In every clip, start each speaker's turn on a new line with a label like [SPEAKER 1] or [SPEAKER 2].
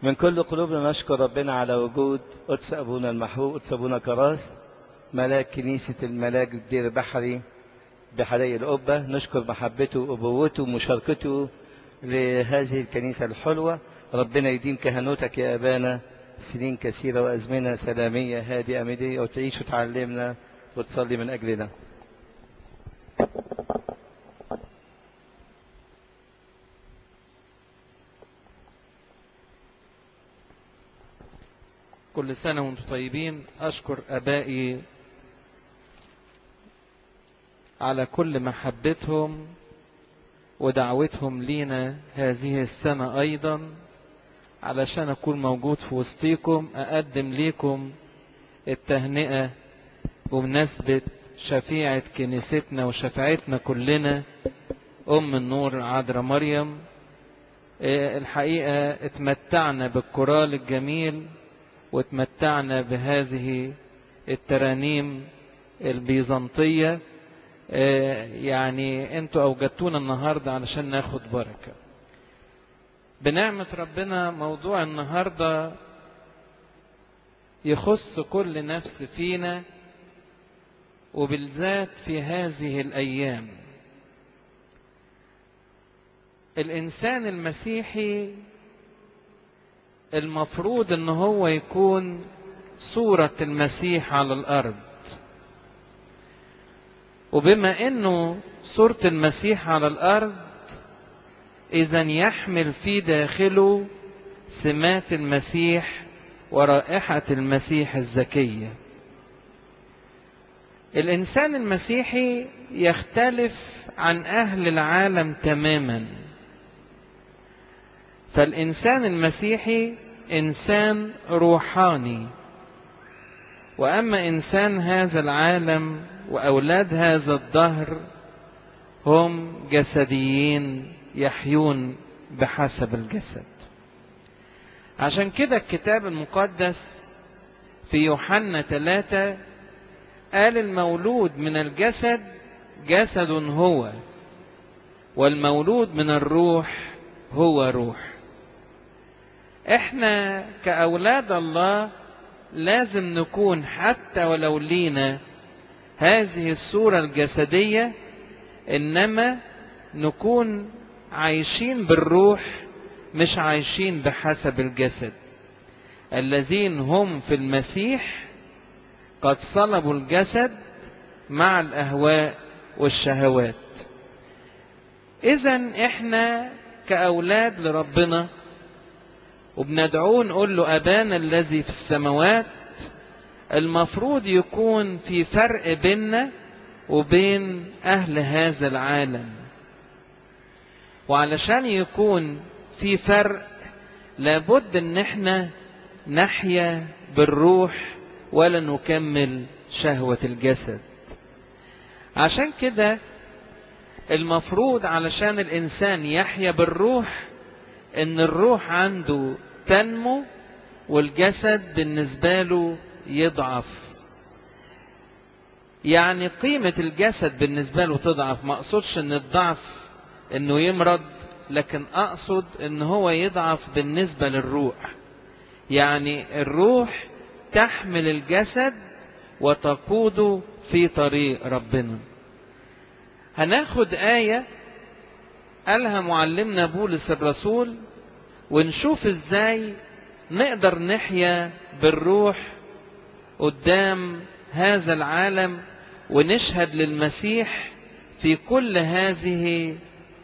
[SPEAKER 1] من كل قلوبنا نشكر ربنا على وجود قدس أبونا المحبوب قدس أبونا كراس ملاك كنيسة الملاك الدير البحري بحري القبة نشكر محبته وأبوته ومشاركته لهذه الكنيسة الحلوة ربنا يديم كهنوتك يا أبانا سنين كثيرة وأزمنة سلامية هادئة مدية وتعيش وتعلمنا وتصلي من أجلنا
[SPEAKER 2] كل سنة وانتم طيبين أشكر أبائي على كل محبتهم ودعوتهم لينا هذه السنة أيضا علشان أكون موجود في وسطيكم أقدم ليكم التهنئة بمناسبة شفيعة كنيستنا وشفاعتنا كلنا أم النور عذراء مريم الحقيقة اتمتعنا بالكورال الجميل واتمتعنا بهذه الترانيم البيزنطية يعني انتوا اوجدتونا النهاردة علشان ناخد بركة بنعمة ربنا موضوع النهاردة يخص كل نفس فينا وبالذات في هذه الأيام الإنسان المسيحي المفروض ان هو يكون صورة المسيح على الارض وبما انه صورة المسيح على الارض اذا يحمل في داخله سمات المسيح ورائحة المسيح الزكية الانسان المسيحي يختلف عن اهل العالم تماما فالإنسان المسيحي إنسان روحاني وأما إنسان هذا العالم وأولاد هذا الدهر هم جسديين يحيون بحسب الجسد عشان كده الكتاب المقدس في يوحنا ثلاثة قال المولود من الجسد جسد هو والمولود من الروح هو روح احنا كأولاد الله لازم نكون حتى ولو لينا هذه الصورة الجسدية إنما نكون عايشين بالروح مش عايشين بحسب الجسد الذين هم في المسيح قد صلبوا الجسد مع الأهواء والشهوات إذا إحنا كأولاد لربنا وبندعوه نقول له أبانا الذي في السماوات المفروض يكون في فرق بيننا وبين أهل هذا العالم وعلشان يكون في فرق لابد ان احنا نحيا بالروح ولا نكمل شهوة الجسد عشان كده المفروض علشان الانسان يحيا بالروح ان الروح عنده تنمو والجسد بالنسبة له يضعف يعني قيمة الجسد بالنسبة له تضعف ما اقصدش ان الضعف انه يمرض لكن اقصد ان هو يضعف بالنسبة للروح يعني الروح تحمل الجسد وتقوده في طريق ربنا هناخد آية قالها معلمنا بولس الرسول ونشوف ازاي نقدر نحيا بالروح قدام هذا العالم ونشهد للمسيح في كل هذه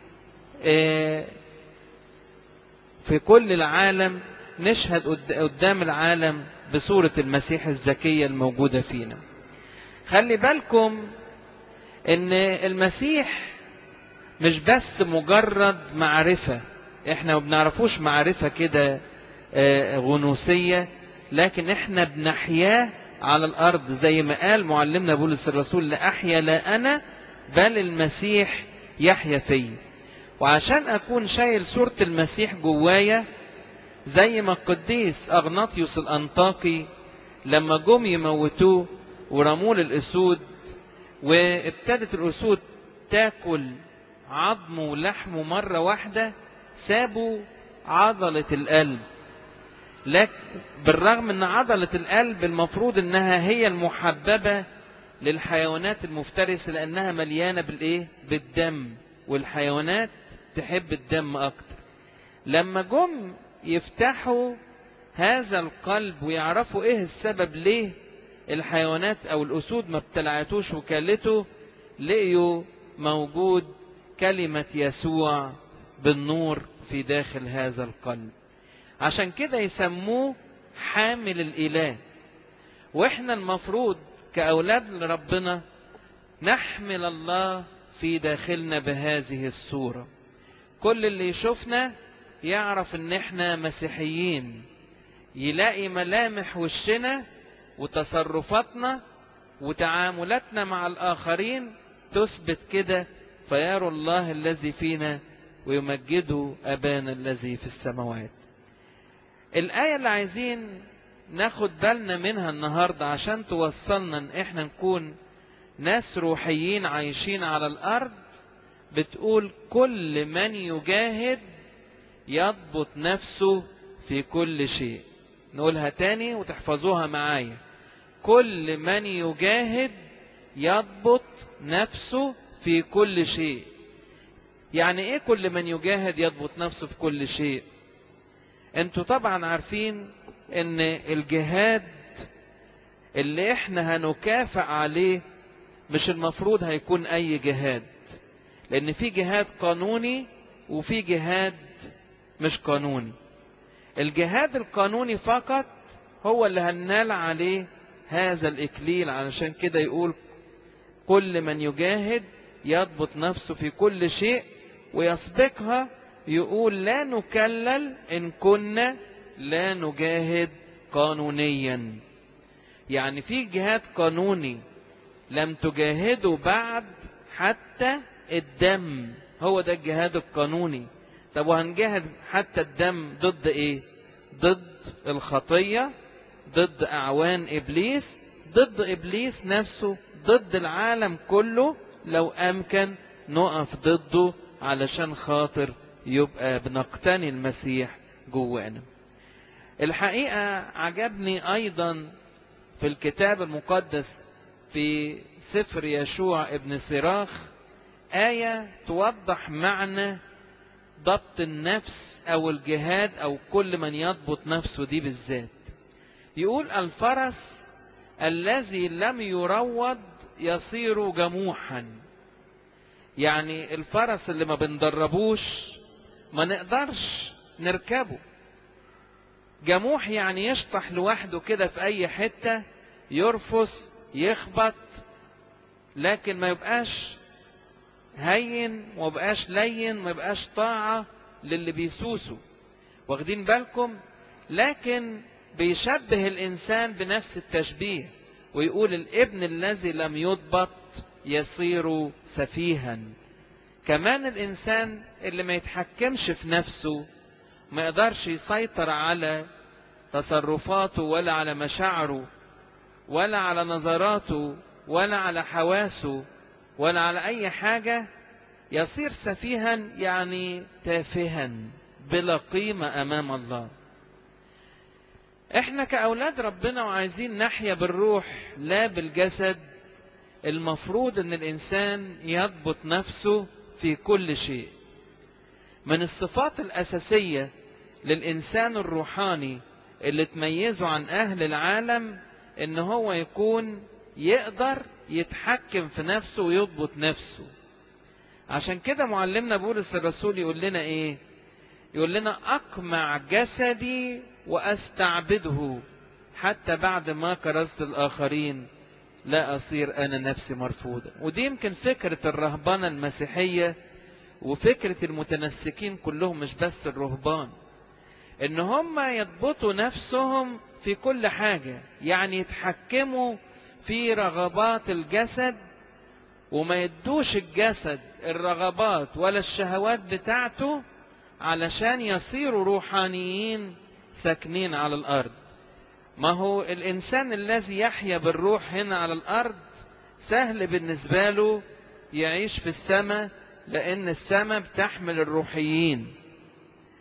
[SPEAKER 2] في كل العالم نشهد قدام العالم بصورة المسيح الزكية الموجودة فينا خلي بالكم ان المسيح مش بس مجرد معرفة احنا ما بنعرفوش معرفة كده غنوسية لكن احنا بنحياه على الارض زي ما قال معلمنا بولس الرسول لا احيا لا انا بل المسيح يحيا فيا وعشان اكون شايل صورة المسيح جوايا زي ما القديس اغناطيوس الانطاكي لما جم يموتوه ورموه للاسود وابتدت الاسود تاكل عظمه ولحمه مرة واحدة سابوا عضلة القلب لكن بالرغم ان عضلة القلب المفروض انها هي المحببة للحيوانات المفترسة لانها مليانة بالايه بالدم والحيوانات تحب الدم اكتر لما جم يفتحوا هذا القلب ويعرفوا ايه السبب ليه الحيوانات او الاسود ما ابتلعتوش وكلته لقيوا موجود كلمة يسوع بالنور في داخل هذا القلب عشان كده يسموه حامل الاله واحنا المفروض كاولاد لربنا نحمل الله في داخلنا بهذه الصورة كل اللي يشوفنا يعرف ان احنا مسيحيين يلاقي ملامح وشنا وتصرفاتنا وتعاملاتنا مع الآخرين تثبت كده فيروا الله الذي فينا ويمجدوا أبانا الذي في السماوات الآية اللي عايزين ناخد بالنا منها النهاردة عشان توصلنا ان احنا نكون ناس روحيين عايشين على الأرض بتقول كل من يجاهد يضبط نفسه في كل شيء نقولها تاني وتحفظوها معايا كل من يجاهد يضبط نفسه في كل شيء يعني ايه كل من يجاهد يضبط نفسه في كل شيء انتوا طبعا عارفين ان الجهاد اللي احنا هنكافئ عليه مش المفروض هيكون اي جهاد لان في جهاد قانوني وفي جهاد مش قانوني الجهاد القانوني فقط هو اللي هننال عليه هذا الإكليل علشان كده يقول كل من يجاهد يضبط نفسه في كل شيء ويسبقها يقول لا نكلل إن كنا لا نجاهد قانونيا يعني في جهاد قانوني لم تجاهدوا بعد حتى الدم هو ده الجهاد القانوني طب وهنجاهد حتى الدم ضد ايه ضد الخطية ضد اعوان ابليس ضد ابليس نفسه ضد العالم كله لو امكن نقف ضده علشان خاطر يبقى بنقتني المسيح جوانا الحقيقة عجبني ايضا في الكتاب المقدس في سفر يشوع ابن سراخ آية توضح معنى ضبط النفس او الجهاد او كل من يضبط نفسه دي بالذات يقول الفرس الذي لم يروض يصير جموحا يعني الفرس اللي ما بندربوش ما نقدرش نركبه جموح يعني يشطح لوحده كده في اي حتة يرفس يخبط لكن ما يبقاش هين وما يبقاش لين ما يبقاش طاعة للي بيسوسوا واخدين بالكم لكن بيشبه الإنسان بنفس التشبيه ويقول الابن الذي لم يضبط يصير سفيها كمان الإنسان اللي ما يتحكمش في نفسه ما يقدرش يسيطر على تصرفاته ولا على مشاعره ولا على نظراته ولا على حواسه ولا على أي حاجة يصير سفيها يعني تافها بلا قيمة أمام الله احنا كأولاد ربنا وعايزين نحيا بالروح لا بالجسد المفروض ان الانسان يضبط نفسه في كل شيء من الصفات الاساسية للانسان الروحاني اللي تميزه عن اهل العالم ان هو يكون يقدر يتحكم في نفسه ويضبط نفسه عشان كده معلمنا بولس الرسول يقول لنا ايه يقول لنا اقمع جسدي واستعبده حتى بعد ما كرزت الاخرين لا اصير انا نفسي مرفوضا ودي يمكن فكرة الرهبنة المسيحية وفكرة المتنسكين كلهم مش بس الرهبان ان هم يضبطوا نفسهم في كل حاجة يعني يتحكموا في رغبات الجسد وما يدوش الجسد الرغبات ولا الشهوات بتاعته علشان يصيروا روحانيين ساكنين على الارض ما هو الانسان الذي يحيا بالروح هنا على الارض سهل بالنسبة له يعيش في السماء لان السماء بتحمل الروحيين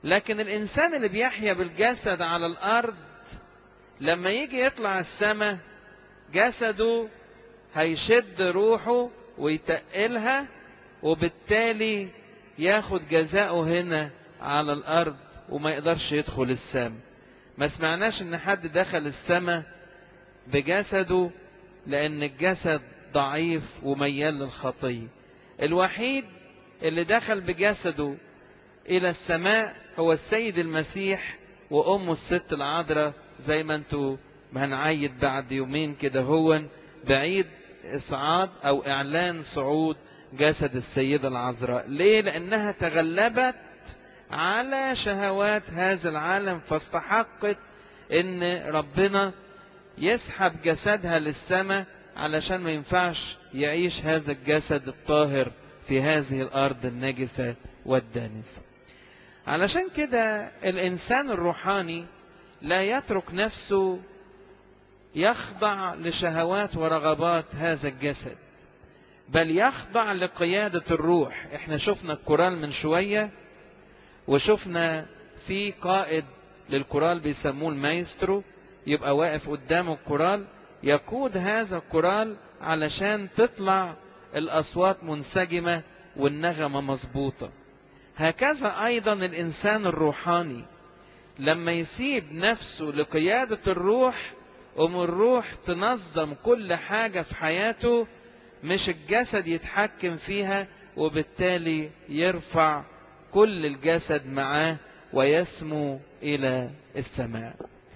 [SPEAKER 2] لكن الإنسان اللي بيحيا بالجسد على الأرض لما يجي يطلع السماء جسده هيشد روحه ويتقلها وبالتالي ياخد جزاؤه هنا على الأرض وما يقدرش يدخل السماء ما سمعناش ان حد دخل السماء بجسده لان الجسد ضعيف وميال للخطية الوحيد اللي دخل بجسده الى السماء هو السيد المسيح وامه الست العذراء زي ما انتوا هنعيد بعد يومين كده هو بعيد اصعاد او اعلان صعود جسد السيدة العذراء ليه لانها تغلبت على شهوات هذا العالم فاستحقت ان ربنا يسحب جسدها للسماء علشان ما ينفعش يعيش هذا الجسد الطاهر في هذه الارض النجسة والدانسة علشان كده الانسان الروحاني لا يترك نفسه يخضع لشهوات ورغبات هذا الجسد بل يخضع لقيادة الروح احنا شفنا الكورال من شوية وشفنا في قائد للكورال بيسموه المايسترو يبقى واقف قدام الكورال يقود هذا الكورال علشان تطلع الأصوات منسجمة والنغمة مظبوطة هكذا أيضا الإنسان الروحاني لما يسيب نفسه لقيادة الروح أم الروح تنظم كل حاجة في حياته مش الجسد يتحكم فيها وبالتالي يرفع كل الجسد معاه ويسمو إلى السماء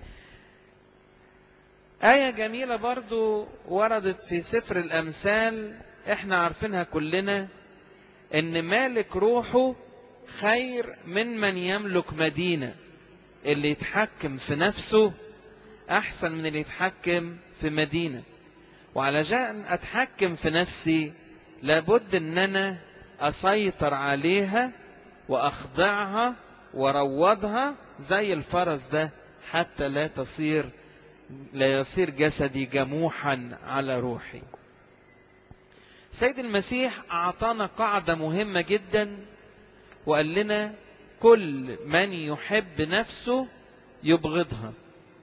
[SPEAKER 2] آية جميلة برضو وردت في سفر الأمثال احنا عارفينها كلنا ان مالك روحه خير من من يملك مدينة اللي يتحكم في نفسه احسن من اللي يتحكم في مدينة وعلشان اتحكم في نفسي لابد ان انا اسيطر عليها واخضعها واروضها زي الفرس ده حتى لا تصير لا يصير جسدي جموحا على روحي سيد المسيح اعطانا قاعدة مهمة جدا وقال لنا كل من يحب نفسه يبغضها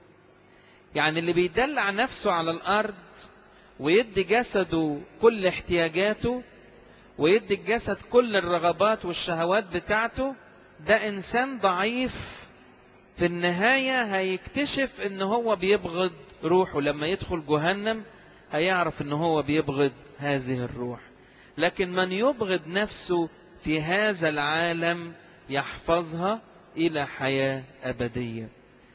[SPEAKER 2] يعني اللي بيدلع نفسه على الارض ويدي جسده كل احتياجاته ويدي الجسد كل الرغبات والشهوات بتاعته ده انسان ضعيف في النهاية هيكتشف ان هو بيبغض روحه لما يدخل جهنم هيعرف ان هو بيبغض هذه الروح لكن من يبغض نفسه في هذا العالم يحفظها الى حياة ابدية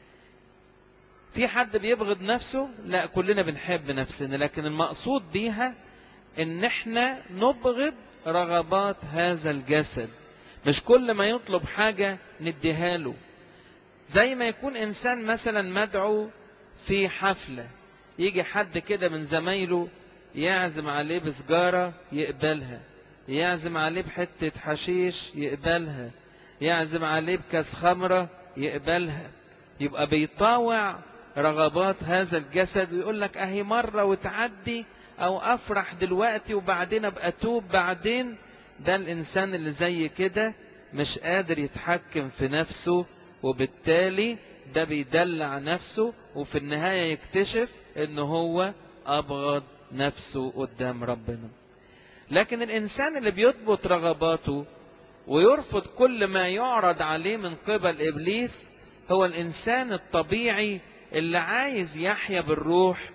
[SPEAKER 2] في حد بيبغض نفسه لا كلنا بنحب نفسنا لكن المقصود بيها ان احنا نبغض رغبات هذا الجسد مش كل ما يطلب حاجة نديها له زي ما يكون انسان مثلا مدعو في حفلة يجي حد كده من زمايله يعزم عليه بسجارة يقبلها يعزم عليه بحتة حشيش يقبلها يعزم عليه بكاس خمرة يقبلها يبقى بيطاوع رغبات هذا الجسد ويقول لك اهي مرة وتعدي او افرح دلوقتي وبعدين ابقى اتوب بعدين ده الانسان اللي زي كده مش قادر يتحكم في نفسه وبالتالي ده بيدلع نفسه وفي النهاية يكتشف ان هو ابغض نفسه قدام ربنا لكن الانسان اللي بيضبط رغباته ويرفض كل ما يعرض عليه من قبل ابليس هو الانسان الطبيعي اللي عايز يحيا بالروح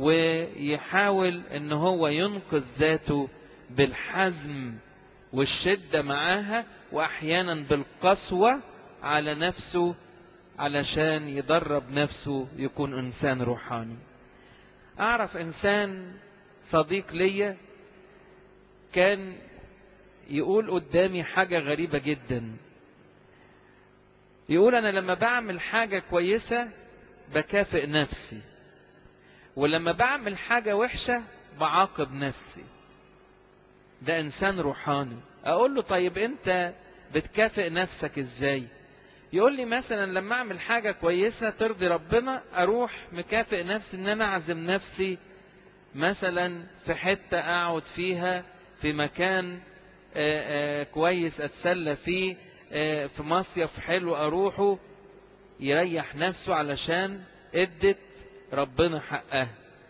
[SPEAKER 2] ويحاول ان هو ينقذ ذاته بالحزم والشدة معاها واحيانا بالقسوة على نفسه علشان يدرب نفسه يكون انسان روحاني اعرف انسان صديق ليا كان يقول قدامي حاجة غريبة جدا يقول انا لما بعمل حاجة كويسة بكافئ نفسي ولما بعمل حاجة وحشة بعاقب نفسي ده انسان روحاني اقول له طيب انت بتكافئ نفسك ازاي يقول لي مثلا لما اعمل حاجة كويسة ترضي ربنا اروح مكافئ نفسي ان انا اعزم نفسي مثلا في حتة اقعد فيها في مكان آآ آآ كويس اتسلى فيه آه، في مصيف حلو اروحه يريح نفسه علشان ادت ربنا حقها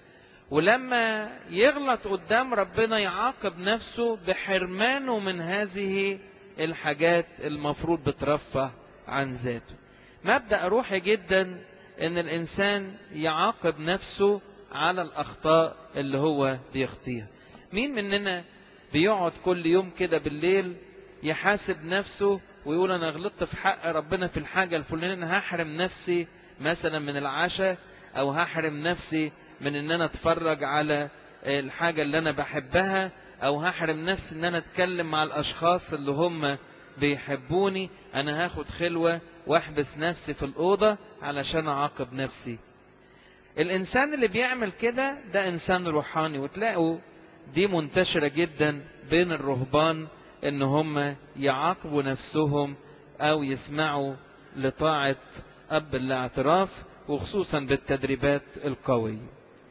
[SPEAKER 2] ولما يغلط قدام ربنا يعاقب نفسه بحرمانه من هذه الحاجات المفروض بترفه عن ذاته مبدأ روحي جدا ان الانسان يعاقب نفسه على الاخطاء اللي هو بيخطيها مين مننا بيقعد كل يوم كده بالليل يحاسب نفسه ويقول انا غلطت في حق ربنا في الحاجة الفلانية انا هحرم نفسي مثلا من العشاء او هحرم نفسي من ان انا اتفرج على الحاجة اللي انا بحبها او هحرم نفسي ان انا اتكلم مع الاشخاص اللي هم بيحبوني انا هاخد خلوة واحبس نفسي في الأوضة علشان اعاقب نفسي الانسان اللي بيعمل كده ده انسان روحاني وتلاقوا دي منتشرة جدا بين الرهبان ان هم يعاقبوا نفسهم او يسمعوا لطاعة اب الاعتراف وخصوصا بالتدريبات القوية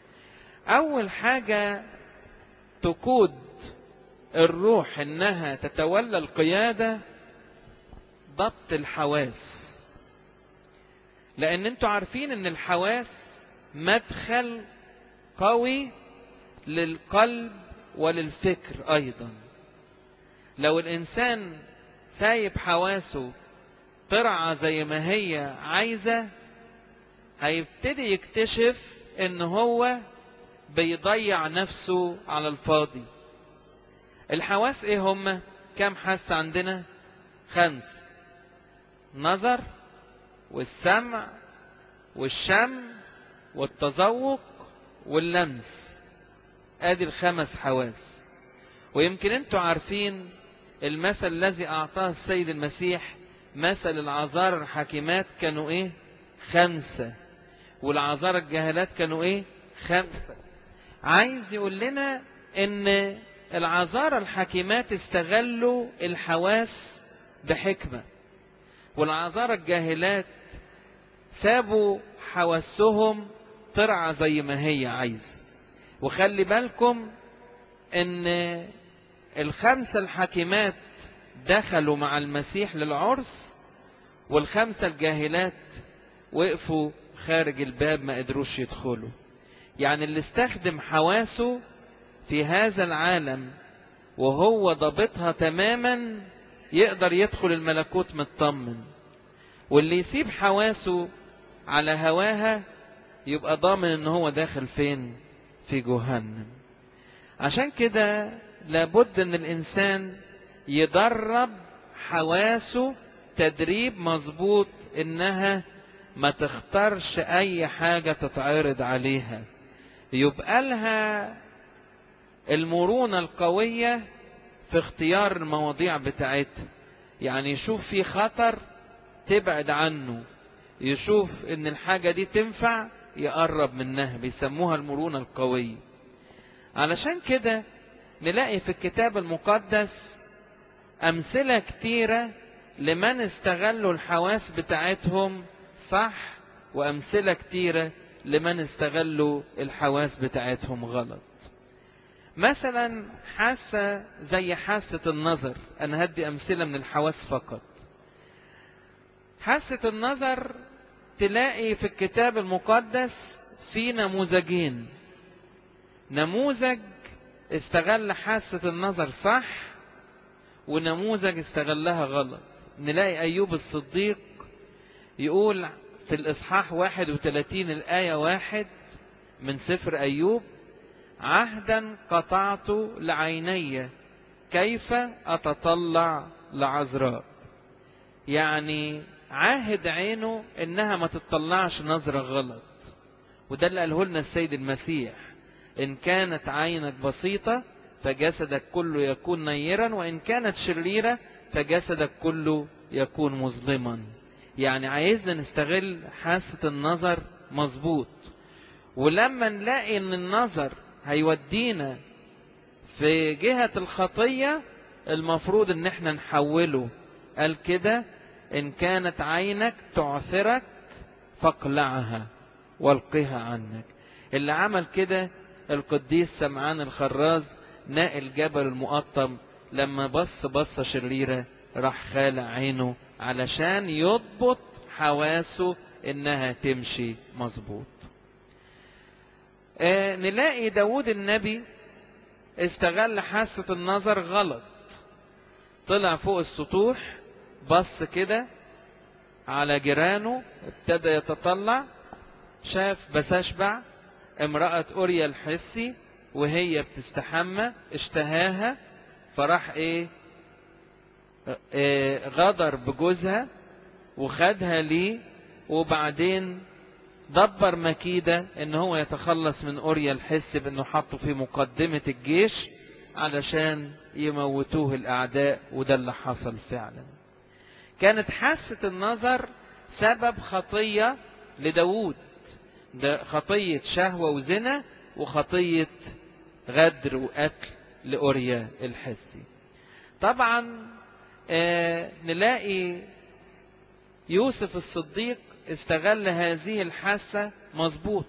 [SPEAKER 2] اول حاجة تقود الروح انها تتولى القيادة ضبط الحواس لان انتوا عارفين ان الحواس مدخل قوي للقلب وللفكر ايضا لو الانسان سايب حواسه ترعى زي ما هي عايزة هيبتدي يكتشف ان هو بيضيع نفسه على الفاضي الحواس ايه هما كام حاسة عندنا خمس نظر والسمع والشم والتذوق واللمس ادي الخمس حواس ويمكن انتوا عارفين المثل الذي اعطاه السيد المسيح مثل العذار الحكيمات كانوا ايه خمسة والعذار الجهلات كانوا ايه خمسة عايز يقول لنا ان العذارى الحكيمات استغلوا الحواس بحكمة والعذارى الجاهلات سابوا حواسهم ترعى زي ما هي عايزة وخلي بالكم ان الخمسة الحكيمات دخلوا مع المسيح للعرس والخمسة الجاهلات وقفوا خارج الباب ما قدروش يدخلوا يعني اللي استخدم حواسه في هذا العالم وهو ضابطها تماما يقدر يدخل الملكوت مطمن واللي يسيب حواسه على هواها يبقى ضامن ان هو داخل فين في جهنم عشان كده لابد ان الانسان يدرب حواسه تدريب مظبوط انها ما تختارش اي حاجة تتعرض عليها يبقى لها المرونة القوية في اختيار المواضيع بتاعتها يعني يشوف في خطر تبعد عنه يشوف ان الحاجة دي تنفع يقرب منها بيسموها المرونة القوية علشان كده نلاقي في الكتاب المقدس أمثلة كتيرة لمن استغلوا الحواس بتاعتهم صح وأمثلة كتيرة لمن استغلوا الحواس بتاعتهم غلط مثلا حاسة زي حاسة النظر أنا هدي أمثلة من الحواس فقط حاسة النظر تلاقي في الكتاب المقدس في نموذجين نموذج استغل حاسة النظر صح ونموذج استغلها غلط نلاقي أيوب الصديق يقول في الإصحاح 31 الآية واحد من سفر أيوب عهدا قطعت لعيني كيف أتطلع لعذراء يعني عاهد عينه إنها ما تطلعش نظرة غلط وده اللي قاله لنا السيد المسيح إن كانت عينك بسيطة فجسدك كله يكون نيرا وإن كانت شريرة فجسدك كله يكون مظلما يعني عايزنا نستغل حاسة النظر مظبوط ولما نلاقي ان النظر هيودينا في جهة الخطية المفروض ان احنا نحوله قال كده ان كانت عينك تعثرك فاقلعها والقها عنك اللي عمل كده القديس سمعان الخراز نائل جبل المقطم لما بص بصة شريرة راح خالع عينه علشان يضبط حواسه انها تمشي مظبوط آه نلاقي داود النبي استغل حاسة النظر غلط طلع فوق السطوح بص كده على جيرانه ابتدى يتطلع شاف بسشبع امرأة أوريا الحسي وهي بتستحمى اشتهاها فراح ايه اه غدر بجوزها وخدها ليه وبعدين دبر مكيدة ان هو يتخلص من أوريا الحس بانه حطه في مقدمة الجيش علشان يموتوه الاعداء وده اللي حصل فعلا كانت حاسة النظر سبب خطية لداود ده خطية شهوة وزنا وخطية غدر وقتل لأوريا الحسي طبعا آه نلاقي يوسف الصديق استغل هذه الحاسة مظبوط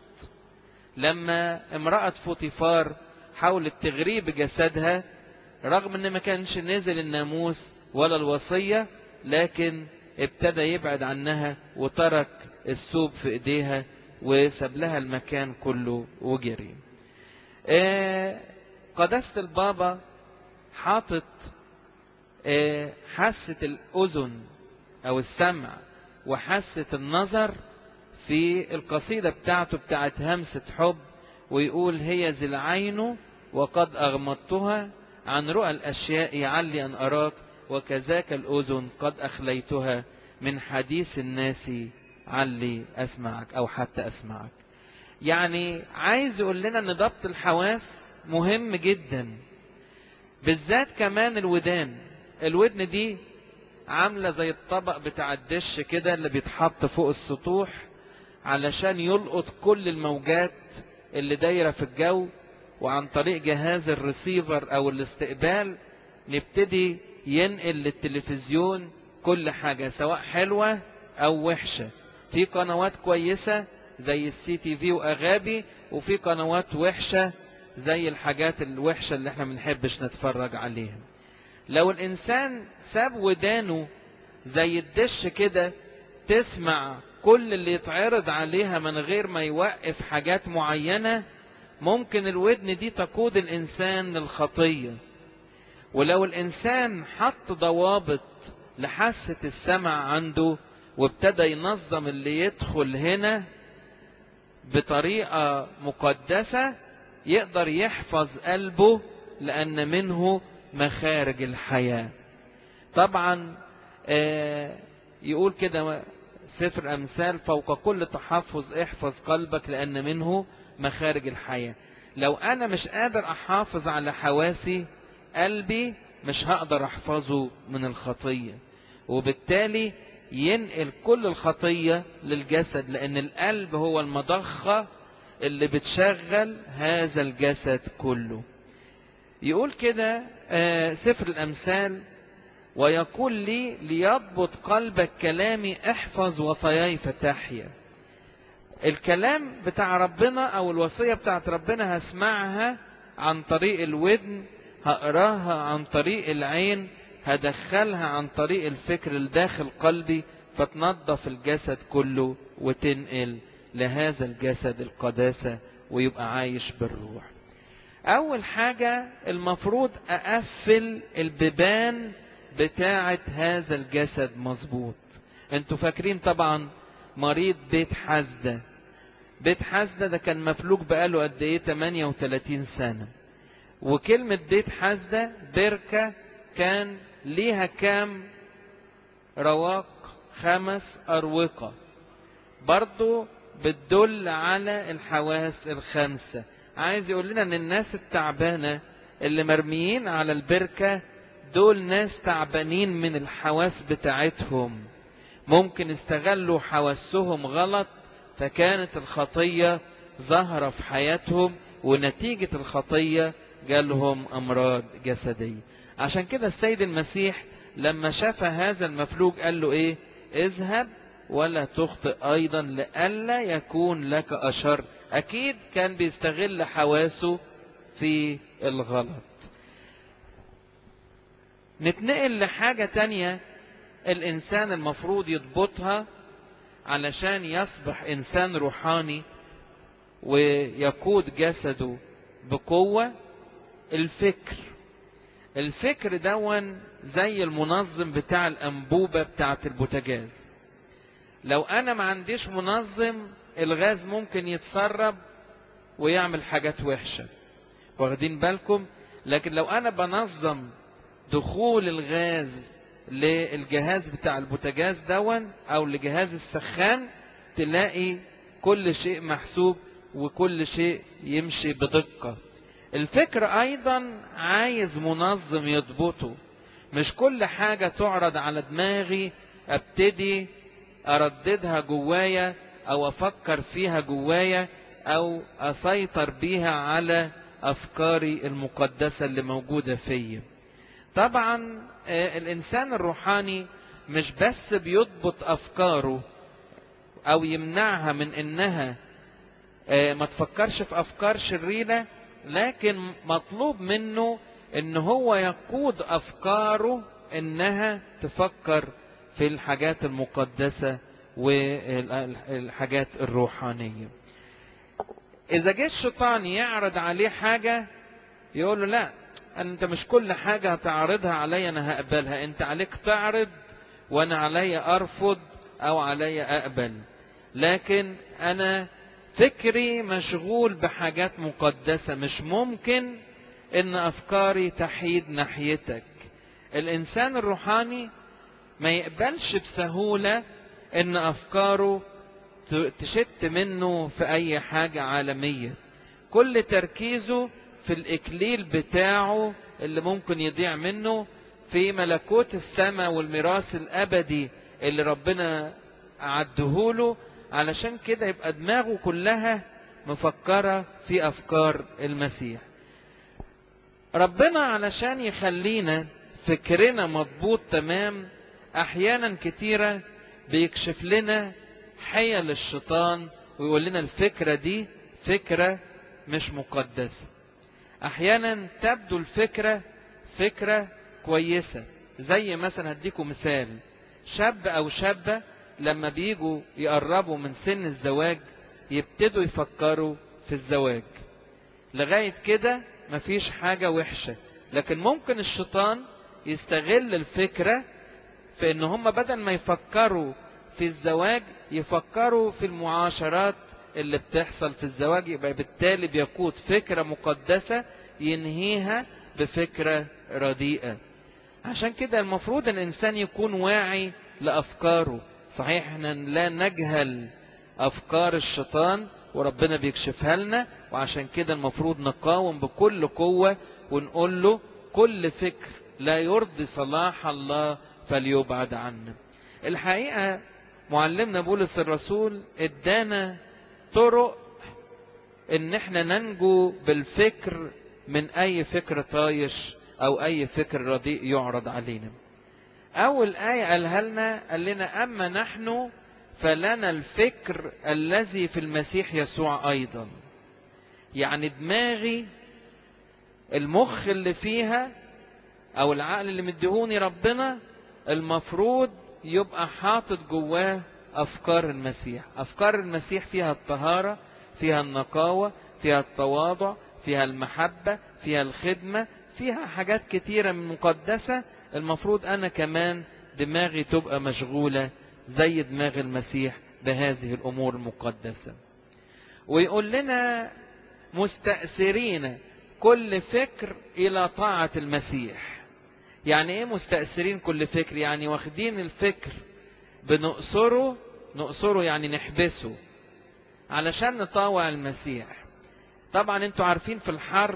[SPEAKER 2] لما امرأة فوطيفار حاولت تغريه بجسدها رغم ان ما كانش نزل الناموس ولا الوصية لكن ابتدى يبعد عنها وترك الثوب في ايديها وساب لها المكان كله وجري آه قداسة البابا حاطط آه حاسة الأذن أو السمع وحاسة النظر في القصيدة بتاعته بتاعت همسة حب ويقول هي ذي العين وقد أغمضتها عن رؤى الأشياء يعلي أن أراك وكذاك الأذن قد أخليتها من حديث الناس علي أسمعك أو حتى أسمعك يعني عايز يقول لنا أن ضبط الحواس مهم جدا بالذات كمان الودان الودن دي عاملة زي الطبق بتاع الدش كده اللي بيتحط فوق السطوح علشان يلقط كل الموجات اللي دايرة في الجو وعن طريق جهاز الريسيفر او الاستقبال نبتدي ينقل للتلفزيون كل حاجة سواء حلوة او وحشة في قنوات كويسة زي السي تي في واغابي وفي قنوات وحشة زي الحاجات الوحشة اللي احنا منحبش نتفرج عليها لو الانسان ساب ودانه زي الدش كده تسمع كل اللي يتعرض عليها من غير ما يوقف حاجات معينة ممكن الودن دي تقود الانسان للخطية ولو الانسان حط ضوابط لحاسة السمع عنده وابتدى ينظم اللي يدخل هنا بطريقة مقدسة يقدر يحفظ قلبه لأن منه مخارج الحياة طبعا آه يقول كده سفر أمثال فوق كل تحفظ احفظ قلبك لأن منه مخارج الحياة لو أنا مش قادر أحافظ على حواسي قلبي مش هقدر أحفظه من الخطية وبالتالي ينقل كل الخطية للجسد لأن القلب هو المضخة اللي بتشغل هذا الجسد كله يقول كده آه سفر الأمثال ويقول لي ليضبط قلبك كلامي احفظ وصاياي فتحيا الكلام بتاع ربنا او الوصية بتاعت ربنا هسمعها عن طريق الودن هقراها عن طريق العين هدخلها عن طريق الفكر لداخل قلبي فتنظف الجسد كله وتنقل لهذا الجسد القداسة ويبقى عايش بالروح اول حاجة المفروض اقفل البيبان بتاعة هذا الجسد مظبوط انتوا فاكرين طبعا مريض بيت حزدة بيت حزدة ده كان مفلوج بقاله قد ايه 38 سنة وكلمة بيت حزدة بركة كان ليها كام رواق خمس أروقة برضو بتدل على الحواس الخمسة عايز يقول لنا ان الناس التعبانة اللي مرميين على البركة دول ناس تعبانين من الحواس بتاعتهم ممكن استغلوا حواسهم غلط فكانت الخطية ظاهرة في حياتهم ونتيجة الخطية جالهم أمراض جسدية عشان كده السيد المسيح لما شاف هذا المفلوج قال له ايه اذهب ولا تخطئ ايضا لئلا يكون لك اشر اكيد كان بيستغل حواسه في الغلط نتنقل لحاجة تانية الإنسان المفروض يضبطها علشان يصبح إنسان روحاني ويقود جسده بقوة الفكر الفكر دون زي المنظم بتاع الأنبوبة بتاعة البوتاجاز لو أنا ما عنديش منظم الغاز ممكن يتسرب ويعمل حاجات وحشة واخدين بالكم لكن لو أنا بنظم دخول الغاز للجهاز بتاع البوتاجاز دون أو لجهاز السخان تلاقي كل شيء محسوب وكل شيء يمشي بدقة الفكر ايضا عايز منظم يضبطه مش كل حاجة تعرض على دماغي ابتدي ارددها جوايا او افكر فيها جوايا او اسيطر بيها على افكاري المقدسة اللي موجودة فيا طبعا الانسان الروحاني مش بس بيضبط افكاره او يمنعها من انها ما تفكرش في افكار شريره لكن مطلوب منه ان هو يقود افكاره انها تفكر في الحاجات المقدسه والحاجات الروحانيه اذا جه الشيطان يعرض عليه حاجه يقول له لا انت مش كل حاجه هتعرضها عليا انا هقبلها انت عليك تعرض وانا عليا ارفض او عليا اقبل لكن انا فكري مشغول بحاجات مقدسة مش ممكن ان افكاري تحيد ناحيتك الانسان الروحاني ما يقبلش بسهولة ان افكاره تشت منه في اي حاجة عالمية كل تركيزه في الاكليل بتاعه اللي ممكن يضيع منه في ملكوت السماء والميراث الابدي اللي ربنا عدهوله علشان كده يبقى دماغه كلها مفكرة في أفكار المسيح ربنا علشان يخلينا فكرنا مضبوط تمام أحيانا كتيرة بيكشف لنا حيل الشيطان ويقول لنا الفكرة دي فكرة مش مقدسة أحيانا تبدو الفكرة فكرة كويسة زي مثلا هديكم مثال شاب أو شابة لما بيجوا يقربوا من سن الزواج يبتدوا يفكروا في الزواج لغاية كده مفيش حاجة وحشة لكن ممكن الشيطان يستغل الفكرة في ان هم بدل ما يفكروا في الزواج يفكروا في المعاشرات اللي بتحصل في الزواج يبقى بالتالي بيقود فكرة مقدسة ينهيها بفكرة رديئة عشان كده المفروض الانسان يكون واعي لافكاره صحيح احنا لا نجهل افكار الشيطان وربنا بيكشفها لنا وعشان كده المفروض نقاوم بكل قوة ونقول له كل فكر لا يرضي صلاح الله فليبعد عنا الحقيقة معلمنا بولس الرسول ادانا طرق ان احنا ننجو بالفكر من اي فكر طايش او اي فكر رديء يعرض علينا اول آية قالها لنا قال لنا اما نحن فلنا الفكر الذي في المسيح يسوع ايضا يعني دماغي المخ اللي فيها او العقل اللي مديهوني ربنا المفروض يبقى حاطط جواه افكار المسيح افكار المسيح فيها الطهارة فيها النقاوة فيها التواضع فيها المحبة فيها الخدمة فيها حاجات كتيرة من مقدسة المفروض انا كمان دماغي تبقى مشغولة زي دماغ المسيح بهذه الامور المقدسة ويقول لنا مستأثرين كل فكر الى طاعة المسيح يعني ايه مستأثرين كل فكر يعني واخدين الفكر بنقصره نقصره يعني نحبسه علشان نطاوع المسيح طبعا انتوا عارفين في الحرب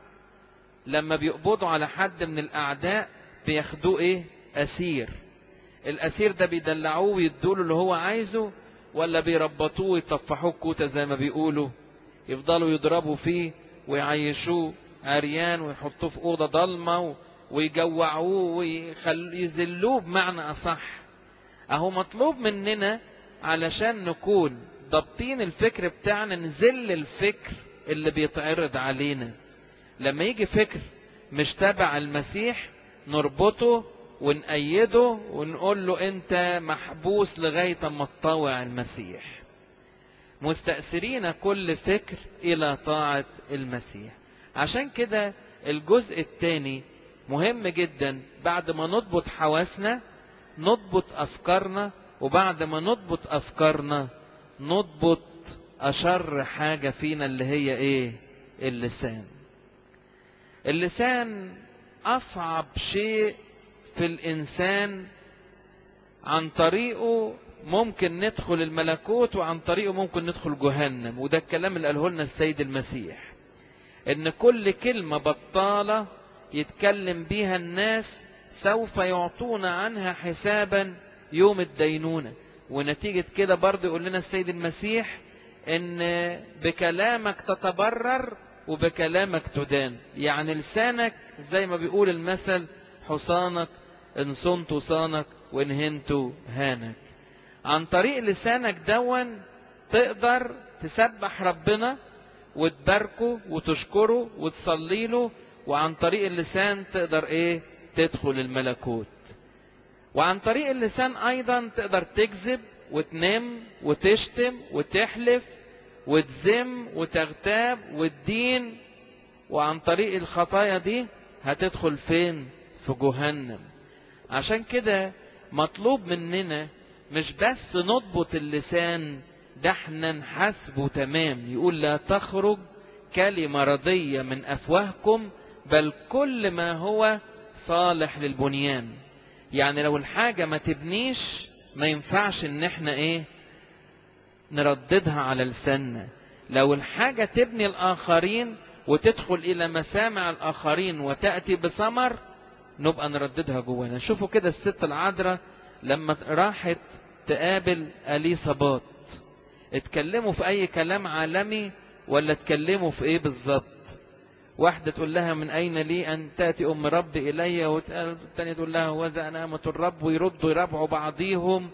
[SPEAKER 2] لما بيقبضوا على حد من الاعداء بياخدوه ايه اسير الاسير ده بيدلعوه ويدوله اللي هو عايزه ولا بيربطوه ويطفحوه كوته زي ما بيقولوا يفضلوا يضربوا فيه ويعيشوه عريان ويحطوه في اوضه ضلمه ويجوعوه ويذلوه بمعنى اصح اهو مطلوب مننا علشان نكون ضابطين الفكر بتاعنا نذل الفكر اللي بيتعرض علينا لما يجي فكر مش تبع المسيح نربطه ونأيده ونقول له انت محبوس لغاية ما تطوع المسيح مستأثرين كل فكر إلى طاعة المسيح عشان كده الجزء الثاني مهم جدا بعد ما نضبط حواسنا نضبط أفكارنا وبعد ما نضبط أفكارنا نضبط أشر حاجة فينا اللي هي إيه اللسان اللسان أصعب شيء في الإنسان عن طريقه ممكن ندخل الملكوت وعن طريقه ممكن ندخل جهنم وده الكلام اللي قاله لنا السيد المسيح ان كل كلمة بطالة يتكلم بيها الناس سوف يعطون عنها حسابا يوم الدينونة ونتيجة كده برضه يقول لنا السيد المسيح ان بكلامك تتبرر وبكلامك تدان يعني لسانك زي ما بيقول المثل حصانك ان صنت صانك وان هنت هانك عن طريق لسانك دون تقدر تسبح ربنا وتباركه وتشكره وتصلي له وعن طريق اللسان تقدر ايه تدخل الملكوت وعن طريق اللسان ايضا تقدر تكذب وتنام وتشتم وتحلف وتذم وتغتاب وتدين وعن طريق الخطايا دي هتدخل فين في جهنم عشان كده مطلوب مننا مش بس نضبط اللسان ده احنا نحاسبه تمام يقول لا تخرج كلمة رضية من أفواهكم بل كل ما هو صالح للبنيان يعني لو الحاجة ما تبنيش ما ينفعش ان احنا ايه نرددها على لساننا لو الحاجة تبني الآخرين وتدخل إلى مسامع الآخرين وتأتي بثمر نبقى نرددها جوانا شوفوا كده الست العذراء لما راحت تقابل أليصابات اتكلموا في أي كلام عالمي ولا اتكلموا في إيه بالظبط واحدة تقول لها من أين لي أن تأتي أم ربي إلي والتانية تقول لها وذا أنا أمة الرب ويردوا يربعوا بعضيهم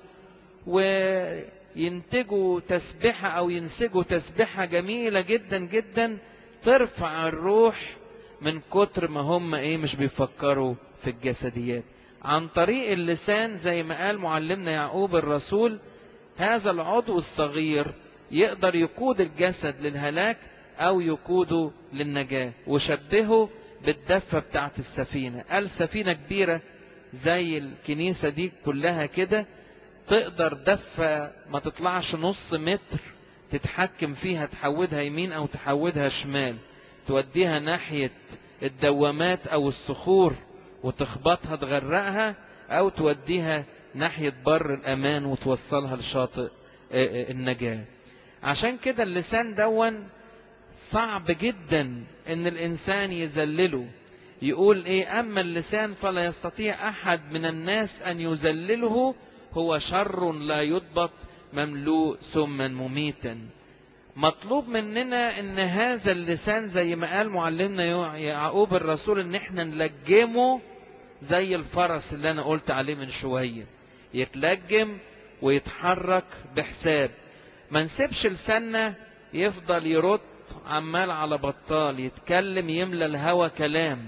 [SPEAKER 2] وينتجوا تسبحة أو ينسجوا تسبحة جميلة جدا جدا ترفع الروح من كتر ما هم إيه مش بيفكروا في الجسديات عن طريق اللسان زي ما قال معلمنا يعقوب الرسول هذا العضو الصغير يقدر يقود الجسد للهلاك او يقوده للنجاة وشبهه بالدفة بتاعت السفينة قال سفينة كبيرة زي الكنيسة دي كلها كده تقدر دفة ما تطلعش نص متر تتحكم فيها تحودها يمين او تحودها شمال توديها ناحية الدوامات او الصخور وتخبطها تغرقها او توديها ناحية بر الامان وتوصلها لشاطئ النجاة عشان كده اللسان دون صعب جدا ان الانسان يذلله يقول ايه اما اللسان فلا يستطيع احد من الناس ان يذلله هو شر لا يضبط مملوء سما مميتا مطلوب مننا ان هذا اللسان زي ما قال معلمنا يعقوب الرسول ان احنا نلجمه زي الفرس اللي انا قلت عليه من شوية يتلجم ويتحرك بحساب ما نسيبش لساننا يفضل يرد عمال على بطال يتكلم يملى الهوى كلام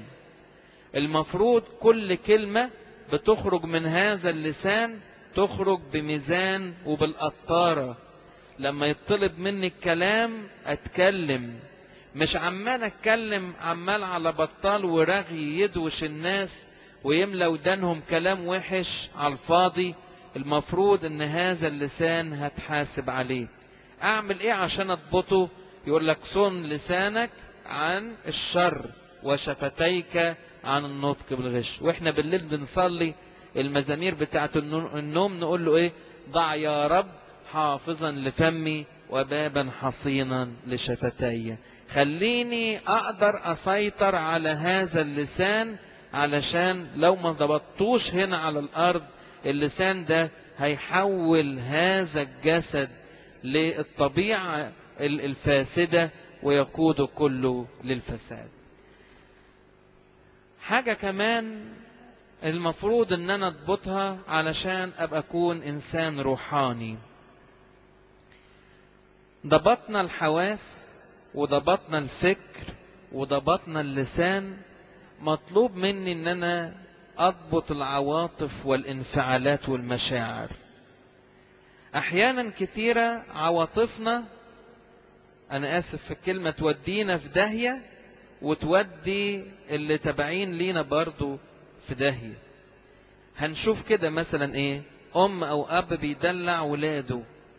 [SPEAKER 2] المفروض كل كلمة بتخرج من هذا اللسان تخرج بميزان وبالقطارة لما يطلب مني الكلام اتكلم مش عمال اتكلم عمال على بطال ورغي يدوش الناس ويملى ودانهم كلام وحش على الفاضي المفروض ان هذا اللسان هتحاسب عليه اعمل ايه عشان اضبطه يقول لك صن لسانك عن الشر وشفتيك عن النطق بالغش واحنا بالليل بنصلي المزامير بتاعت النوم نقول له ايه ضع يا رب حافظا لفمي وبابا حصينا لشفتي خليني اقدر اسيطر على هذا اللسان علشان لو ما ضبطوش هنا على الارض اللسان ده هيحول هذا الجسد للطبيعة الفاسدة ويقود كله للفساد حاجة كمان المفروض ان انا اضبطها علشان ابقى اكون انسان روحاني ضبطنا الحواس وضبطنا الفكر وضبطنا اللسان مطلوب مني ان انا اضبط العواطف والانفعالات والمشاعر احيانا كتيرة عواطفنا انا اسف في الكلمة تودينا في داهية وتودي اللي تابعين لينا برضو في داهية هنشوف كده مثلا ايه ام او اب بيدلع ولاده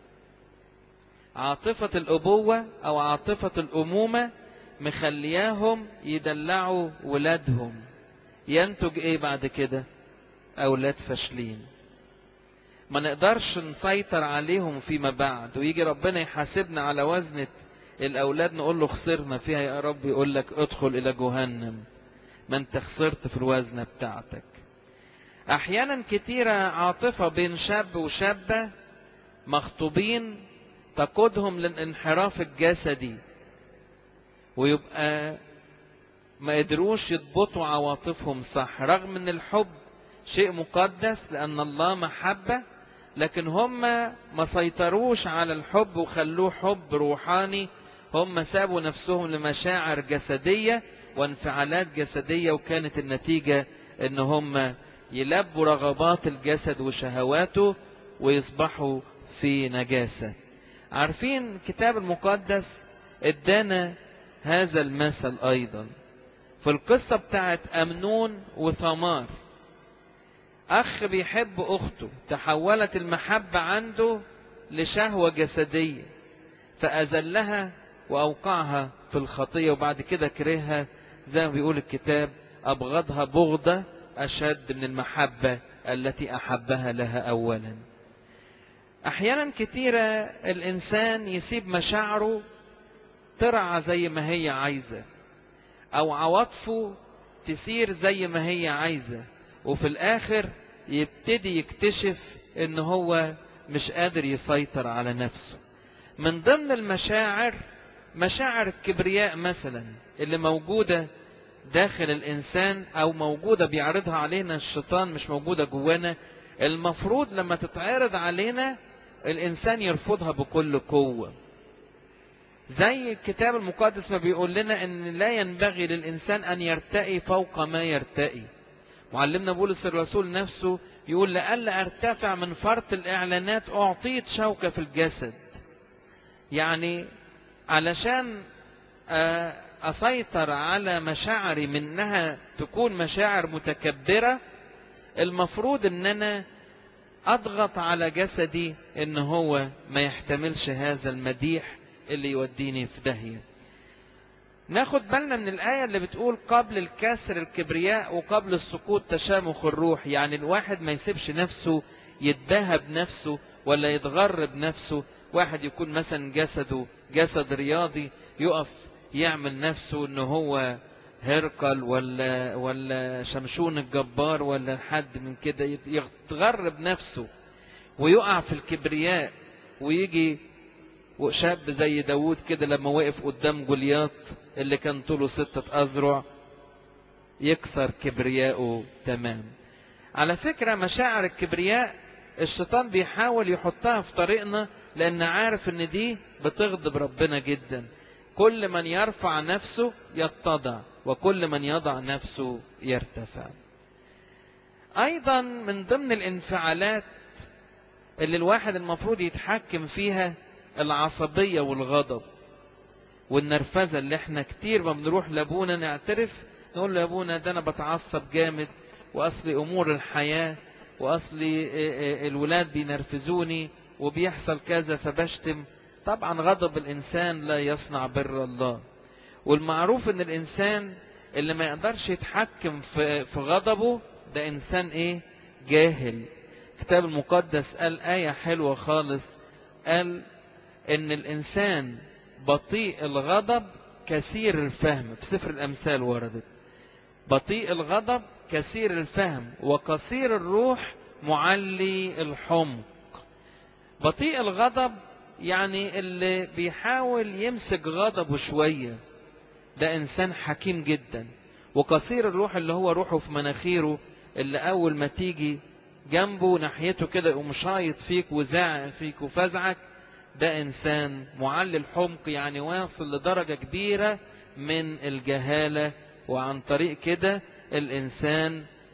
[SPEAKER 2] عاطفة الابوة او عاطفة الامومة مخلياهم يدلعوا ولادهم ينتج ايه بعد كده اولاد فاشلين ما نقدرش نسيطر عليهم فيما بعد ويجي ربنا يحاسبنا على وزنة الاولاد نقول له خسرنا فيها يا رب يقول لك ادخل الى جهنم ما انت خسرت في الوزنة بتاعتك احيانا كتيرة عاطفة بين شاب وشابة مخطوبين تقودهم للانحراف الجسدي ويبقى ما قدروش يضبطوا عواطفهم صح رغم ان الحب شيء مقدس لان الله محبة لكن هم ما سيطروش على الحب وخلوه حب روحاني هم سابوا نفسهم لمشاعر جسدية وانفعالات جسدية وكانت النتيجة ان هم يلبوا رغبات الجسد وشهواته ويصبحوا في نجاسة عارفين الكتاب المقدس ادانا هذا المثل ايضا في القصة بتاعت امنون وثمار اخ بيحب اخته تحولت المحبة عنده لشهوة جسدية فاذلها واوقعها في الخطية وبعد كده كرهها زي ما بيقول الكتاب ابغضها بغضة اشد من المحبة التي احبها لها اولا احيانا كتيرة الانسان يسيب مشاعره ترعى زي ما هي عايزة او عواطفه تسير زي ما هي عايزة وفي الاخر يبتدي يكتشف ان هو مش قادر يسيطر على نفسه من ضمن المشاعر مشاعر الكبرياء مثلا اللي موجودة داخل الانسان او موجودة بيعرضها علينا الشيطان مش موجودة جوانا المفروض لما تتعرض علينا الانسان يرفضها بكل قوة زي الكتاب المقدس ما بيقول لنا ان لا ينبغي للانسان ان يرتقي فوق ما يرتقي معلمنا بولس الرسول نفسه يقول لألا ارتفع من فرط الاعلانات اعطيت شوكة في الجسد يعني علشان اسيطر على مشاعري منها تكون مشاعر متكبرة المفروض ان انا اضغط على جسدي ان هو ما يحتملش هذا المديح اللي يوديني في داهية ناخد بالنا من الآية اللي بتقول قبل الكسر الكبرياء وقبل السقوط تشامخ الروح يعني الواحد ما يسيبش نفسه يتباهى بنفسه ولا يتغر بنفسه واحد يكون مثلا جسده جسد رياضي يقف يعمل نفسه ان هو هرقل ولا ولا شمشون الجبار ولا حد من كده يتغر بنفسه ويقع في الكبرياء ويجي وشاب زي داوود كده لما وقف قدام جولياط اللي كان طوله ستة أذرع يكسر كبرياءه تمام على فكرة مشاعر الكبرياء الشيطان بيحاول يحطها في طريقنا لأن عارف إن دي بتغضب ربنا جدا كل من يرفع نفسه يتضع وكل من يضع نفسه يرتفع أيضا من ضمن الانفعالات اللي الواحد المفروض يتحكم فيها العصبية والغضب والنرفزة اللي احنا كتير ما بنروح لابونا نعترف نقول له يا ابونا ده انا بتعصب جامد واصلي امور الحياة واصلي الولاد بينرفزوني وبيحصل كذا فبشتم طبعا غضب الانسان لا يصنع بر الله والمعروف ان الانسان اللي ما يقدرش يتحكم في, في غضبه ده انسان ايه جاهل الكتاب المقدس قال آية حلوة خالص قال ان الانسان بطيء الغضب كثير الفهم في سفر الامثال وردت بطيء الغضب كثير الفهم وقصير الروح معلي الحمق بطيء الغضب يعني اللي بيحاول يمسك غضبه شوية ده انسان حكيم جدا وقصير الروح اللي هو روحه في مناخيره اللي اول ما تيجي جنبه ناحيته كده يقوم شايط فيك وزاعق فيك وفزعك ده انسان معلي الحمق يعني واصل لدرجة كبيرة من الجهالة وعن طريق كده الانسان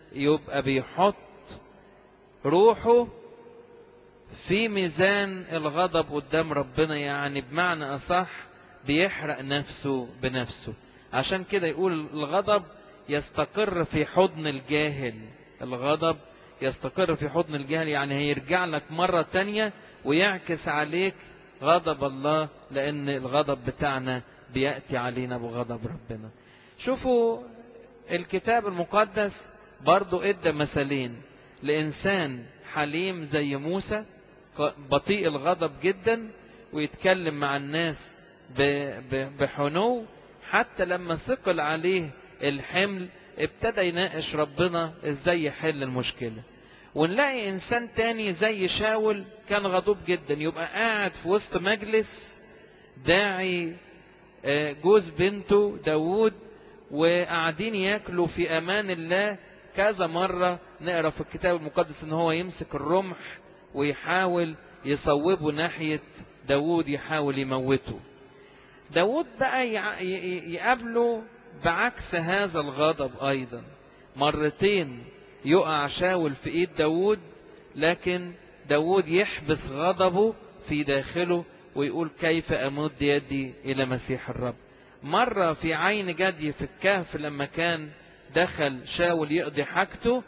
[SPEAKER 2] يبقى بيحط روحه في ميزان الغضب قدام ربنا يعني بمعنى أصح بيحرق نفسه بنفسه عشان كده يقول الغضب يستقر في حضن الجاهل الغضب يستقر في حضن الجاهل يعني هيرجع لك مرة تانية ويعكس عليك غضب الله لأن الغضب بتاعنا بيأتي علينا بغضب ربنا شوفوا الكتاب المقدس برضو ادى مثالين لإنسان حليم زي موسى بطيء الغضب جدا ويتكلم مع الناس بحنو حتى لما ثقل عليه الحمل ابتدى يناقش ربنا ازاي يحل المشكلة ونلاقي انسان تاني زي شاول كان غضوب جدا يبقى قاعد في وسط مجلس داعي جوز بنته داوود وقاعدين ياكلوا في امان الله كذا مرة نقرا في الكتاب المقدس ان هو يمسك الرمح ويحاول يصوبه ناحية داوود يحاول يموته داوود بقى يقابله بعكس هذا الغضب ايضا مرتين يقع شاول في ايد داوود لكن داوود يحبس غضبه في داخله ويقول كيف امد يدي الى مسيح الرب مرة في عين جدي في الكهف لما كان دخل شاول يقضي حاجته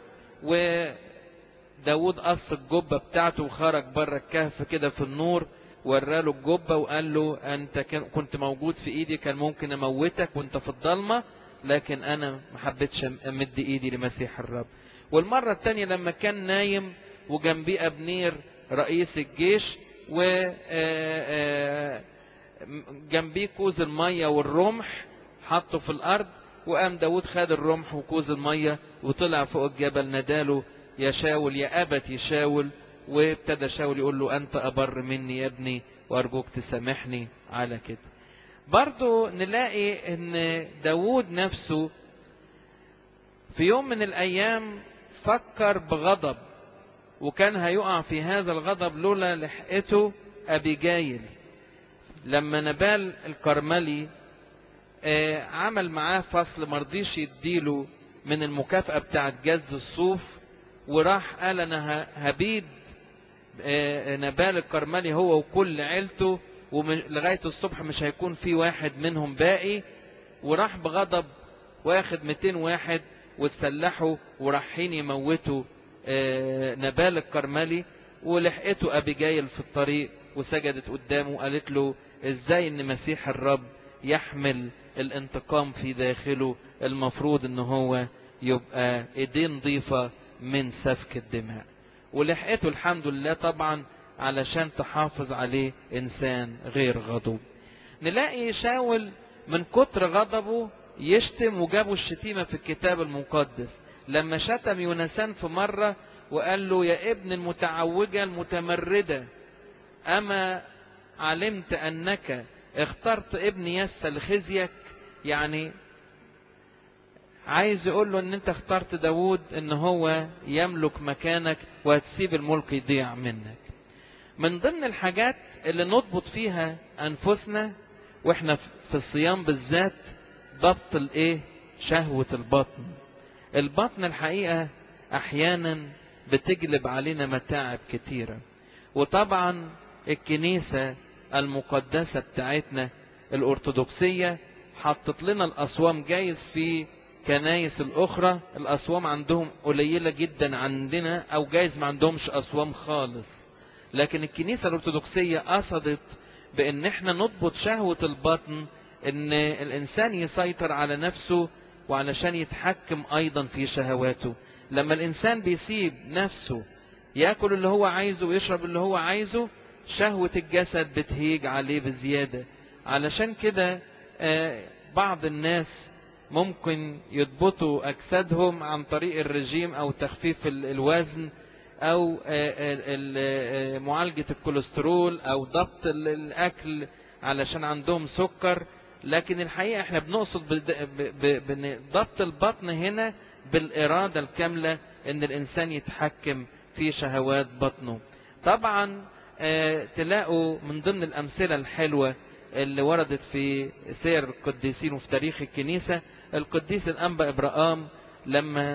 [SPEAKER 2] وداود قص الجبة بتاعته وخرج بره الكهف كده في النور وراله الجبة وقال له أنت كنت موجود في إيدي كان ممكن أموتك وأنت في الضلمة لكن أنا ما حبيتش أمد إيدي لمسيح الرب والمرة التانية لما كان نايم وجنبيه أبنير رئيس الجيش و جنبيه كوز المية والرمح حطه في الأرض وقام داود خد الرمح وكوز المية وطلع فوق الجبل ناداله يا شاول يا أبت يشاول وابتدى شاول يقول له أنت أبر مني يا ابني وأرجوك تسامحني على كده برضو نلاقي ان داود نفسه في يوم من الأيام فكر بغضب وكان هيقع في هذا الغضب لولا لحقته أبيجايل لما نبال الكرملي آه عمل معاه فصل مرضيش يديله من المكافأة بتاعت جز الصوف وراح قال أنا هبيد آه نبال الكرملي هو وكل عيلته ولغاية الصبح مش هيكون في واحد منهم باقي وراح بغضب واخد 200 واحد وتسلحوا ورايحين يموتوا آه نبال الكرملي ولحقته أبيجايل في الطريق وسجدت قدامه وقالت له ازاي ان مسيح الرب يحمل الانتقام في داخله المفروض ان هو يبقى ايديه نظيفة من سفك الدماء ولحقته الحمد لله طبعا علشان تحافظ عليه انسان غير غضوب نلاقي شاول من كتر غضبه يشتم وجابوا الشتيمة في الكتاب المقدس لما شتم يونسان في مرة وقال له يا ابن المتعوجة المتمردة أما علمت أنك اخترت ابن يس لخزيك يعني عايز يقول له ان انت اخترت داود ان هو يملك مكانك وهتسيب الملك يضيع منك من ضمن الحاجات اللي نضبط فيها انفسنا واحنا في الصيام بالذات ضبط الايه شهوة البطن البطن الحقيقة احيانا بتجلب علينا متاعب كتيرة وطبعا الكنيسة المقدسة بتاعتنا الأرثوذكسية حطت لنا الأصوام جايز في كنايس الأخرى الأصوام عندهم قليلة جدا عندنا أو جايز ما عندهمش أصوام خالص لكن الكنيسة الأرثوذكسية قصدت بأن احنا نضبط شهوة البطن أن الإنسان يسيطر على نفسه وعلشان يتحكم أيضا في شهواته لما الإنسان بيسيب نفسه ياكل اللي هو عايزه ويشرب اللي هو عايزه شهوة الجسد بتهيج عليه بزيادة علشان كده بعض الناس ممكن يضبطوا أجسادهم عن طريق الرجيم أو تخفيف الوزن أو معالجة الكوليسترول أو ضبط الأكل علشان عندهم سكر لكن الحقيقة احنا بنقصد ضبط البطن هنا بالإرادة الكاملة ان الإنسان يتحكم في شهوات بطنه طبعا آه تلاقوا من ضمن الأمثلة الحلوة اللي وردت في سير القديسين وفي تاريخ الكنيسة القديس الأنبا إبراهام لما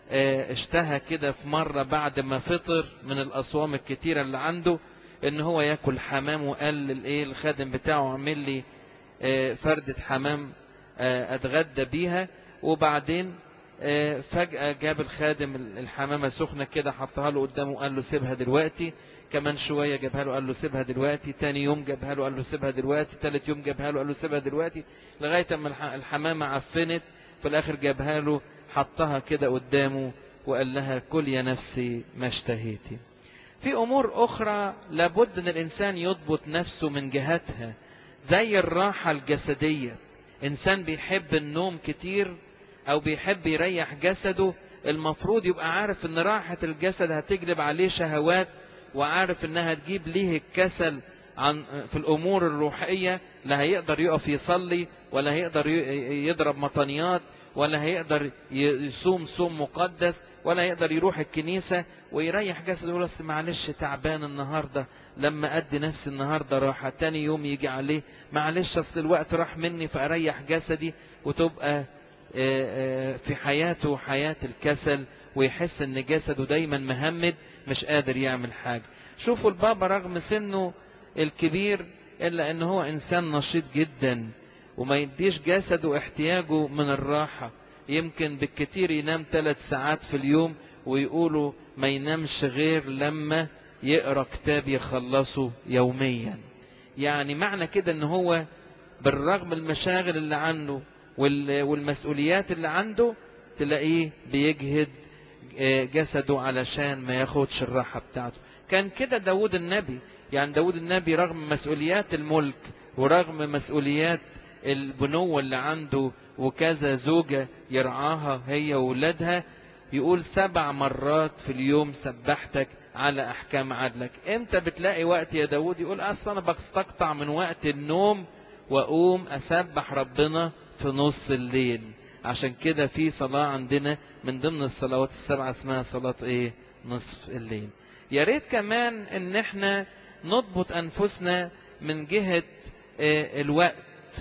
[SPEAKER 2] آه، اشتهى كده في مرة بعد ما فطر من الأصوام الكتيرة اللي عنده ان هو ياكل حمام وقال للايه الخادم بتاعه اعمل لي آه، فردة حمام آه، اتغدى بيها وبعدين آه، فجأة جاب الخادم الحمامة سخنة كده حطها له قدامه وقال له سيبها دلوقتي كمان شوية جابها له قال له سيبها دلوقتي تاني يوم جابها له قال له سيبها دلوقتي تالت يوم جابها له قال له سيبها دلوقتي لغاية اما الح- الحمامة عفنت في الاخر جابها له حطها كده قدامه وقال لها كل يا نفسي ما اشتهيتي في امور اخرى لابد ان الانسان يضبط نفسه من جهتها زي الراحة الجسدية انسان بيحب النوم كتير او بيحب يريح جسده المفروض يبقى عارف ان راحة الجسد هتجلب عليه شهوات وعارف انها تجيب ليه الكسل عن في الامور الروحية لا هيقدر يقف يصلي ولا هيقدر ي- يضرب مطنيات ولا هيقدر ي- يصوم صوم مقدس ولا هيقدر يروح الكنيسة ويريح جسده يقول أصل معلش تعبان النهاردة لما أدي نفسي النهاردة راحة تاني يوم يجي عليه معلش أصل الوقت راح مني فأريح جسدي وتبقى آه، آه، في حياته حياة الكسل ويحس ان جسده دايما مهمد مش قادر يعمل حاجة شوفوا البابا رغم سنه الكبير الا ان هو انسان نشيط جدا وما يديش جسده احتياجه من الراحة يمكن بالكتير ينام ثلاث ساعات في اليوم ويقولوا ما ينامش غير لما يقرا كتاب يخلصه يوميا يعني معنى كده ان هو بالرغم المشاغل اللي عنده وال- والمسؤوليات اللي عنده تلاقيه بيجهد آه، جسده علشان ما ياخدش الراحة بتاعته كان كده داود النبي يعني داود النبي رغم مسؤوليات الملك ورغم مسؤوليات البنوة اللي عنده وكذا زوجة يرعاها هي وولادها يقول سبع مرات في اليوم سبحتك على أحكام عدلك امتى بتلاقي وقت يا داود يقول أصلا أنا بستقطع من وقت النوم وأقوم أسبح ربنا في نص الليل عشان كده في صلاة عندنا من ضمن الصلوات السبعة اسمها صلاة ايه نصف الليل يا ريت كمان ان احنا نضبط انفسنا من جهة آه، الوقت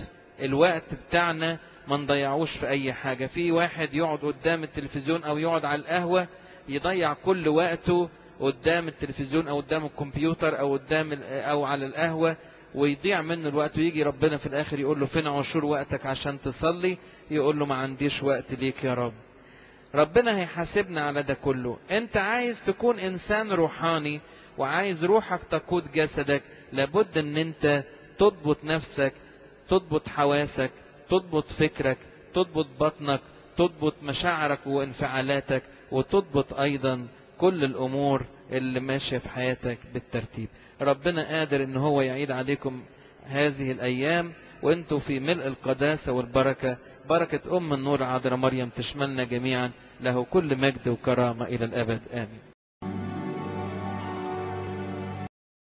[SPEAKER 2] الوقت بتاعنا ما نضيعوش في اي حاجة في واحد يقعد قدام التلفزيون او يقعد على القهوة يضيع كل وقته قدام التلفزيون او قدام الكمبيوتر او قدام ال- او على القهوة ويضيع منه الوقت ويجي ربنا في الاخر يقول له فين عشور وقتك عشان تصلي يقول له ما عنديش وقت ليك يا رب ربنا هيحاسبنا على ده كله انت عايز تكون انسان روحاني وعايز روحك تقود جسدك لابد ان انت تضبط نفسك تضبط حواسك تضبط فكرك تضبط بطنك تضبط مشاعرك وانفعالاتك وتضبط ايضا كل الامور اللي ماشيه في حياتك بالترتيب ربنا قادر ان هو يعيد عليكم هذه الايام وانتوا في ملء القداسه والبركه بركه ام النور عذراء مريم تشملنا جميعا له كل مجد وكرامه الى الابد امين